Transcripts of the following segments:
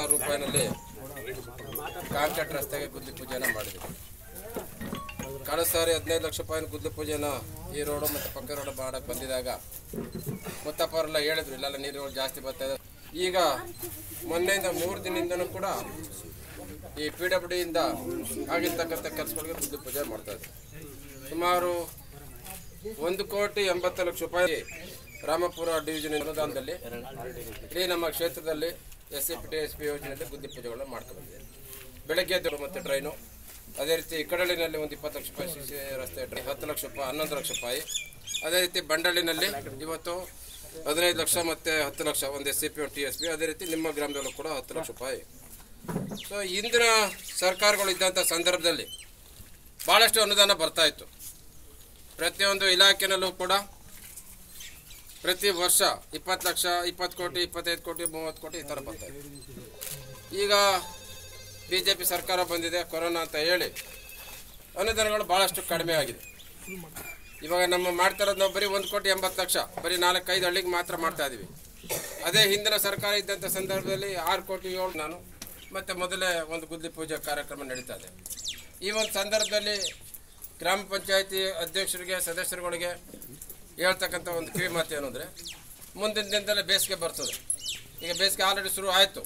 ರೂಪಾಯಿನಲ್ಲಿ concrete ರಸ್ತೆಗೆ ಗುದ್ಲಿ ಪೂಜೆನ ಮಾಡಿದ್ವಿ ಕಳೆದ ಸಾರಿ ಹದಿನೈದು ಲಕ್ಷ ರೂಪಾಯಿನ ಗುದ್ಲಿ ಪೂಜೆನ ಈ ರೋಡು ಮತ್ತು ಪಕ್ಕ ರೋಡ್ ಮಾಡಕ್ಕೆ ಬಂದಿದಾಗ ಮುತ್ತಪ್ಪ ಅವರೆಲ್ಲ ಹೇಳಿದ್ರು ಇಲ್ಲೆಲ್ಲ ನೀರುಗಳು ಜಾಸ್ತಿ ಬರ್ತಾ ಇದೆ ಈಗ ಮೊನ್ನೆಯಿಂದ ಮೂರು ದಿನದಿಂದನೂ ಕೂಡ ಈ ಪಿ ಡಬ್ಲ್ಯೂ ಡಿಯಿಂದ ಆಗಿರ್ತಕ್ಕಂಥ ಕೆಲಸಗಳಿಗೆ ಗುದ್ಲಿ ಪೂಜೆ ಮಾಡ್ತಾ ಇದ್ದಾರೆ ಸುಮಾರು ಒಂದು ಕೋಟಿ ಎಂಬತ್ತು ಲಕ್ಷ ರೂಪಾಯಿ ರಾಮಪುರ ಡಿವಿಷನ್ ಅನುದಾನದಲ್ಲಿ ಇಡೀ ನಮ್ಮ ಕ್ಷೇತ್ರದಲ್ಲಿ S C P T S P ಯೋಜನೆಯಲ್ಲಿ ಗುದ್ದಿ ಪೂಜೆಗಳನ್ನ ಮಾಡ್ಕೊಂಡು ಬಂದಿದೆ ಬೆಳಗ್ಗೆ ಎದ್ದು ಮತ್ತು ಟ್ರೈನು ಅದೇ ರೀತಿ ಕಡಲಿನಲ್ಲಿ ಒಂದು ಇಪ್ಪತ್ತು ಲಕ್ಷ ರೂಪಾಯಿ ಸಿ ಸಿ ರಸ್ತೆ ಟ್ರೈ ಹತ್ತು ಲಕ್ಷ ರೂಪಾಯಿ ಹನ್ನೊಂದು ಲಕ್ಷ ರೂಪಾಯಿ ಅದೇ ರೀತಿ ಬಂಡಳಿನಲ್ಲಿ ಇವತ್ತು ಹದಿನೈದು ಲಕ್ಷ ಮತ್ತು ಹತ್ತು ಲಕ್ಷ ಒಂದು S C P T S P ಅದೇ ರೀತಿ ನಿಮ್ಮ ಗ್ರಾಮದಲ್ಲೂ ಕೂಡ ಹತ್ತು ಲಕ್ಷ ರೂಪಾಯಿ ಸೊ ಇಂದಿನ ಸರ್ಕಾರಗಳು ಇದ್ದಂಥ ಸಂದರ್ಭದಲ್ಲಿ ಭಾಳಷ್ಟು ಅನುದಾನ ಬರ್ತಾ ಇತ್ತು ಪ್ರತಿಯೊಂದು ಇಲಾಖೆನಲ್ಲೂ ಕೂಡ ಪ್ರತಿ ವರ್ಷ ಇಪ್ಪತ್ತು ಲಕ್ಷ ಇಪ್ಪತ್ತು ಕೋಟಿ ಇಪ್ಪತ್ತೈದು ಕೋಟಿ ಮೂವತ್ತು ಕೋಟಿ ಈ ಥರ ಬರ್ತಾ ಇದೆ ಈಗ ಬಿ ಜೆ ಪಿ ಸರ್ಕಾರ ಬಂದಿದೆ ಕೊರೋನಾ ಅಂತ ಹೇಳಿ ಅನುದಾನಗಳು ಭಾಳಷ್ಟು ಕಡಿಮೆ ಆಗಿದೆ ಇವಾಗ ನಮ್ಮ ಮಾಡ್ತಾ ಇರೋದು ನಾವು ಬರೀ ಒಂದು ಕೋಟಿ ಎಂಬತ್ತು ಲಕ್ಷ ಬರೀ ನಾಲ್ಕೈದು ಹಳ್ಳಿಗೆ ಮಾತ್ರ ಮಾಡ್ತಾ ಇದೀವಿ ಅದೇ ಹಿಂದಿನ ಸರ್ಕಾರ ಇದ್ದಂಥ ಸಂದರ್ಭದಲ್ಲಿ ಆರು ಕೋಟಿ ಏಳು ನಾನು ಮತ್ತೆ ಮೊದಲೇ ಒಂದು ಗುದ್ಲಿ ಪೂಜೆ ಕಾರ್ಯಕ್ರಮ ನಡೀತಾ ಇದೆ ಈ ಒಂದು ಸಂದರ್ಭದಲ್ಲಿ ಗ್ರಾಮ ಪಂಚಾಯತಿ ಅಧ್ಯಕ್ಷರಿಗೆ ಸದಸ್ಯರುಗಳಿಗೆ ಹೇಳ್ತಕ್ಕಂಥ ಒಂದು ಕಿವಿ ಮಾತು ಏನು ಅಂದರೆ ಮುಂದಿನ ದಿನದಲ್ಲೇ ಬೇಸಿಗೆ ಬರ್ತದೆ ಈಗ ಬೇಸಿಗೆ ಆಲ್ರೆಡಿ ಶುರು ಆಯಿತು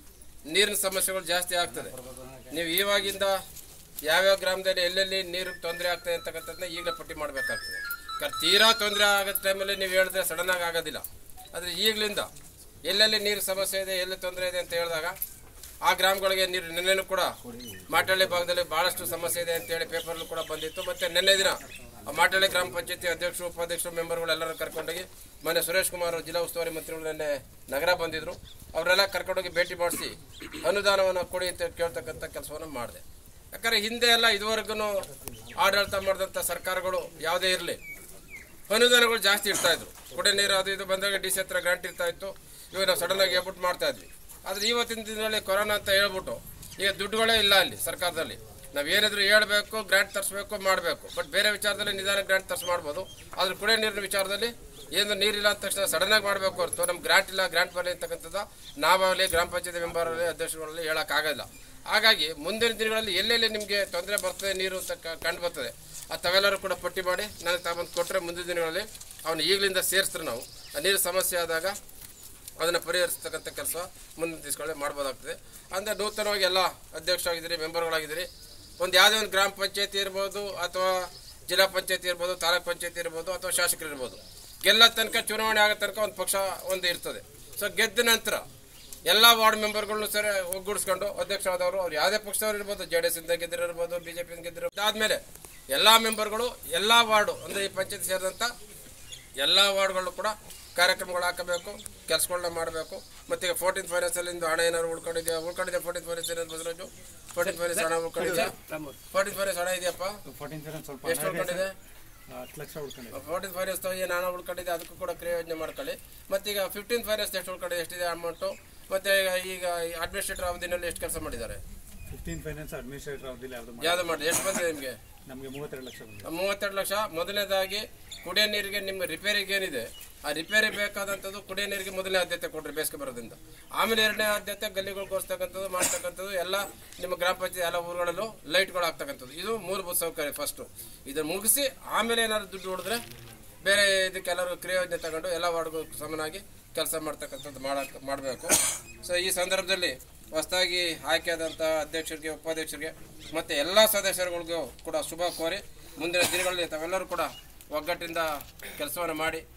ನೀರಿನ ಸಮಸ್ಯೆಗಳು ಜಾಸ್ತಿ ಆಗ್ತದೆ ನೀವು ಇವಾಗಿಂದ ಯಾವ್ಯಾವ ಗ್ರಾಮದಲ್ಲಿ ಎಲ್ಲೆಲ್ಲಿ ನೀರು ತೊಂದರೆ ಆಗ್ತದೆ ಅಂತಕ್ಕಂಥದ್ದನ್ನ ಈಗಲೇ ಪಟ್ಟಿ ಮಾಡಬೇಕಾಗ್ತದೆ ಯಾಕಂದ್ರೆ ತೀರಾ ತೊಂದರೆ ಆಗೋ ಟೈಮಲ್ಲಿ ನೀವು ಹೇಳಿದ್ರೆ ಸಡನ್ ಆಗಿ ಆಗೋದಿಲ್ಲ ಆದರೆ ಈಗಲಿಂದ ಎಲ್ಲೆಲ್ಲಿ ನೀರು ಸಮಸ್ಯೆ ಇದೆ ಎಲ್ಲಿ ತೊಂದರೆ ಇದೆ ಅಂತ ಹೇಳಿದಾಗ ಆ ಗ್ರಾಮಗಳಿಗೆ ನೀರು ನಿನ್ನೆನೂ ಕೂಡ ಮಾಟಳ್ಳಿ ಭಾಗದಲ್ಲಿ ಬಹಳಷ್ಟು ಸಮಸ್ಯೆ ಇದೆ ಅಂತೇಳಿ ಪೇಪರ್ಲು ಕೂಡ ಬಂದಿತ್ತು ಮತ್ತೆ ನಿನ್ನೆ ದಿನ ಆ ಮಾಟಳ್ಳಿ ಗ್ರಾಮ ಪಂಚಾಯತಿ ಅಧ್ಯಕ್ಷರು ಉಪಾಧ್ಯಕ್ಷರು ಮೆಂಬರ್ಗಳು ಎಲ್ಲರೂ ಕರ್ಕೊಂಡೋಗಿ ಮೊನ್ನೆ ಸುರೇಶ್ ಕುಮಾರ್ ಜಿಲ್ಲಾ ಉಸ್ತುವಾರಿ ಮಂತ್ರಿಗಳು ನಿನ್ನೆ ನಗರ ಬಂದಿದ್ರು ಅವರೆಲ್ಲ ಕರ್ಕೊಂಡೋಗಿ ಭೇಟಿ ಮಾಡಿಸಿ ಅನುದಾನವನ್ನು ಕೊಡಿ ಅಂತ ಕೇಳ್ತಕ್ಕಂಥ ಕೆಲಸವನ್ನು ಮಾಡಿದೆ ಯಾಕಂದ್ರೆ ಹಿಂದೆ ಎಲ್ಲ ಇದುವರೆಗೂ ಆಡಳಿತ ಮಾಡಿದಂಥ ಸರ್ಕಾರಗಳು ಯಾವುದೇ ಇರಲಿ ಅನುದಾನಗಳು ಜಾಸ್ತಿ ಇರ್ತಾ ಇದ್ರು ಕುಡಿ ನೀರು ಅದು ಇದು ಬಂದಾಗ ಡಿ ಸಿ ಹತ್ರ ಗ್ರಾಂಟ್ ಇರ್ತಾ ಇತ್ತು ಇವಾಗ ನಾವು ಸಡನ್ ಆಗಿ ಹೇಳ್ಬಿಟ್ಟು ಮಾಡ್ತಾ ಇದ್ವಿ ಆದ್ರೆ ಇವತ್ತಿನ ದಿನದಲ್ಲಿ ಕೊರೋನಾ ಅಂತ ಹೇಳ್ಬಿಟ್ಟು ಈಗ ದುಡ್ಡುಗಳೇ ಇಲ್ಲ ಅಲ್ಲಿ ಸರ್ಕಾರದಲ್ಲಿ ನಾವು ಏನಿದ್ರು ಹೇಳ್ಬೇಕು ಗ್ರಾಂಟ್ ತರಿಸ್ಬೇಕು ಮಾಡಬೇಕು ಬಟ್ ಬೇರೆ ವಿಚಾರದಲ್ಲಿ ನಿಧಾನ ಗ್ರಾಂಟ್ ತರ್ಸ್ ಮಾಡ್ಬೋದು ಆದ್ರೆ ಕುಡಿಯೋ ನೀರಿನ ವಿಚಾರದಲ್ಲಿ ಏನು ನೀರಿಲ್ಲ ಅಂತ ತಕ್ಷಣ ಸಡನ್ ಆಗಿ ಮಾಡಬೇಕು ಹೊರತು ನಮ್ಗೆ ಗ್ರಾಂಟ್ ಇಲ್ಲ ಗ್ರಾಂಟ್ ಬರಲಿ ಅಂತಕ್ಕಂಥದ್ದು ನಾವಾಗಲಿ ಗ್ರಾಮ ಪಂಚಾಯತಿ ಮೆಂಬರಲ್ಲಿ ಅಧ್ಯಕ್ಷರಲ್ಲಿ ಹೇಳೋಕ್ಕಾಗಲ್ಲ ಹಾಗಾಗಿ ಮುಂದಿನ ದಿನಗಳಲ್ಲಿ ಎಲ್ಲೆಲ್ಲಿ ನಿಮಗೆ ತೊಂದರೆ ಬರ್ತದೆ ನೀರು ಅಂತ ಕ- ಕಂಡು ಬರ್ತದೆ ಅದು ತಾವೆಲ್ಲರೂ ಕೂಡ ಪಟ್ಟಿ ಮಾಡಿ ನನಗೆ ತಾವಂದು ಕೊಟ್ಟರೆ ಮುಂದಿನ ದಿನಗಳಲ್ಲಿ ಅವನು ಈಗಲಿಂದ ಸೇರಿಸ್ತಾರೆ ನಾವು ಆ ನೀರು ಸಮಸ್ಯೆ ಆದಾಗ ಅದನ್ನು ಪರಿಹರಿಸ್ತಕ್ಕಂಥ ಕೆಲಸ ಮುಂದಿನ ದಿವಸಗಳೇ ಮಾಡ್ಬೋದಾಗ್ತದೆ ಅಂದರೆ ನೂತನವಾಗಿ ಎಲ್ಲ ಅಧ್ಯಕ್ಷರಾಗಿದ್ದೀರಿ ಮೆಂಬರ್ಗಳಾಗಿದ್ದೀರಿ ಒಂದು ಯಾವುದೇ ಒಂದು ಗ್ರಾಮ ಪಂಚಾಯತಿ ಇರ್ಬೋದು ಅಥವಾ ಜಿಲ್ಲಾ ಪಂಚಾಯತಿ ಇರ್ಬೋದು ತಾಲೂಕ್ ಪಂಚಾಯತಿ ಇರ್ಬೋದು ಅಥವಾ ಶಾಸಕರು ಇರ್ಬೋದು ಗೆಲ್ಲ ತನಕ ಚುನಾವಣೆ ಆಗೋ ತನಕ ಒಂದು ಪಕ್ಷ ಒಂದು ಇರ್ತದೆ ಸೊ ಗೆದ್ದ ನಂತರ ಎಲ್ಲ ವಾರ್ಡ್ ಮೆಂಬರ್ಗಳನ್ನು ಸರಿ ಒಗ್ಗೂಡಿಸ್ಕೊಂಡು ಅಧ್ಯಕ್ಷರಾದವರು ಅವ್ರು ಯಾವುದೇ ಪಕ್ಷದವ್ರು ಇರ್ಬೋದು ಜೆ ಡಿ ಎಸ್ ಇಂದ ಗೆದ್ದಿರೋರ್ಬೋದು ಬಿ ಜೆ ಪಿ ಗೆದ್ದಿರೋ ಅದಾದ್ಮೇಲೆ ಎಲ್ಲ ಮೆಂಬರ್ಗಳು ಎಲ್ಲ ವಾರ್ಡು ಅಂದರೆ ಈ ಪಂಚಾಯತ್ ಸೇರಿದಂಥ ಎಲ್ಲ ವಾರ್ಡ್ಗಳು ಕೂಡ ಕಾರ್ಯಕ್ರಮಗಳು ಹಾಕಬೇಕು ಕೆಲಸಗಳನ್ನ ಮಾಡಬೇಕು ಮತ್ತು ಈಗ ಫೋರ್ಟೀನ್ ಫೈನಾನ್ಸಲ್ಲಿಂದ ಹಣ ಏನಾದ್ರು ಉಳ್ಕೊಂಡಿದೆಯಾ ಉಳ್ಕೊಂಡಿದೆ ಫೋರ್ಟೀನ್ ಫೈನಾನ್ಸ್ ಏನಾದ್ರು ಬಸವರಾಜು ಫೋರ್ಟೀನ್ ಫೈನಾನ್ಸ್ ಹಣ ಉಳ್ಕೊಂಡಿದೆಯಾ ಫೋರ್ಟೀನ್ ಫೈನಾನ್ಸ್ ಹಣ ಇದೆಯಪ್ಪ ಫೋರ್ಟೀನ್ ಫೈನಾನ್ಸ್ ಸ್ವಲ್ಪ ಎಷ್ಟು ಉಳ್ಕೊಂಡಿದೆ ಹತ್ತು ಲಕ್ಷ ಉಳ್ಕೊಂಡಿದೆ ಫೋರ್ಟೀನ್ ಫೈನಾನ್ಸ್ ಏನು ಹಣ ಉಳ್ಕೊಂಡಿದೆ ಅದಕ್ಕೂ ಕೂಡ ಕ್ರಿಯೆ ಯೋಜನೆ ಮಾಡ್ಕೊಳ್ಳಿ ಮತ್ತು ಈಗ ಫಿಫ್ಟೀನ್ ಫೈನಾನ್ಸ್ ಎಷ್ಟು ಉಳ್ಕೊಂಡಿದೆ ಎಷ್ಟಿದೆ ಅಮೌಂಟು ಮತ್ತು ಈಗ ಅಡ್ಮಿನಿಸ್ಟ್ರೇಟರ್ ಅವಧಿನಲ್ಲಿ ಎಷ್ಟು ಕೆಲಸ ಮಾಡಿದ್ದಾರೆ ಫಿಫ್ಟೀನ್ ಫೈನಾನ್ಸ್ ಅಡ್ಮಿನಿಸ್ಟ್ರೇಟರ್ ಅವಧಿಲಿ ಯಾವುದು ಯಾವ್ದು ಮಾಡಿದೆ ಎಷ್ಟು ಬಂದಿದೆ ನಿಮಗೆ ನಮಗೆ ಮೂವತ್ತೆರಡು ಲಕ್ಷ ಬಂದಿದೆ ಮೂವತ್ತೆರಡು ಲಕ್ಷ ಮೊದಲನೇದಾಗಿ ಕುಡಿಯೋ ನೀರಿಗೆ ನಿಮ್ಮ ರಿಪೇರಿಗೆ ಏನಿದೆ ಆ ರಿಪೇರಿ ಬೇಕಾದಂಥದ್ದು ಕುಡಿಯೋ ನೀರಿಗೆ ಮೊದಲನೇ ಆದ್ಯತೆ ಕೊಡ್ರಿ ಬೇಸಿಗೆ ಬರೋದ್ರಿಂದ ಆಮೇಲೆ ಎರಡನೇ ಆದ್ಯತೆ ಗಲ್ಲಿಗಳು ಕೊಡಿಸ್ತಕ್ಕಂಥದ್ದು ಮಾಡ್ತಕ್ಕಂಥದ್ದು ಎಲ್ಲ ನಿಮ್ಮ ಗ್ರಾಮ ಪಂಚಾಯತ್ ಎಲ್ಲ ಊರುಗಳಲ್ಲೂ ಲೈಟ್ಗಳು ಹಾಕ್ತಕ್ಕಂಥದ್ದು ಇದು ಮೂಲಭೂತ ಸೌಕರ್ಯ ಫಸ್ಟು ಇದನ್ನು ಮುಗಿಸಿ ಆಮೇಲೆ ಏನಾದ್ರು ದುಡ್ಡು ಹೊಡೆದ್ರೆ ಬೇರೆ ಇದಕ್ಕೆ ಎಲ್ಲರೂ ಕ್ರಿಯೆ ಯೋಜನೆ ತಗೊಂಡು ಎಲ್ಲ ವಾರ್ಡ್ಗೂ ಸಮನಾಗಿ ಕೆಲಸ ಮಾಡ್ತಕ್ಕಂಥದ್ದು ಮಾಡಕ್ ಮಾಡಬೇಕು ಸೊ ಈ ಸಂದರ್ಭದಲ್ಲಿ ಹೊಸದಾಗಿ ಆಯ್ಕೆಯಾದಂಥ ಅಧ್ಯಕ್ಷರಿಗೆ ಉಪಾಧ್ಯಕ್ಷರಿಗೆ ಮತ್ತು ಎಲ್ಲ ಸದಸ್ಯರುಗಳಿಗೂ ಕೂಡ ಶುಭ ಕೋರಿ ಮುಂದಿನ ದಿನಗಳಲ್ಲಿ ತಾವೆಲ್ಲರೂ ಕೂಡ ಒಗ್ಗಟ್ಟಿಂದ ಕೆಲಸವನ್ನು ಮಾಡಿ